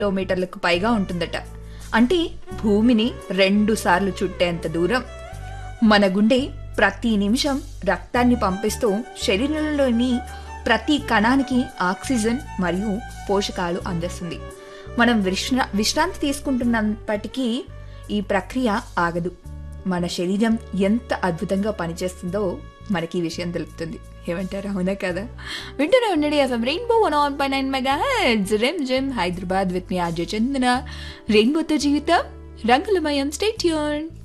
కిలోమీటర్లకు పైగా ఉంటుందట అంటే భూమిని రెండు సార్లు చుట్టేంత దూరం మన గుండె ప్రతి నిమిషం రక్తాన్ని పంపిస్తూ శరీరంలోని ప్రతి కణానికి ఆక్సిజన్ మరియు పోషకాలు అందిస్తుంది మనం విశ్రా విశ్రాంతి తీసుకుంటున్నప్పటికీ ఈ ప్రక్రియ ఆగదు మన శరీరం ఎంత అద్భుతంగా పనిచేస్తుందో మనకి ఈ విషయం తెలుపుతుంది ఏమంటారు అవునా కదా వింటూనే ఉండండి FM rainbow one on pi nine mega heads rem gym Hyderabad with me RJ Chandana రెయిన్బోతో జీవితం రంగులమయం స్టేట్ యూన్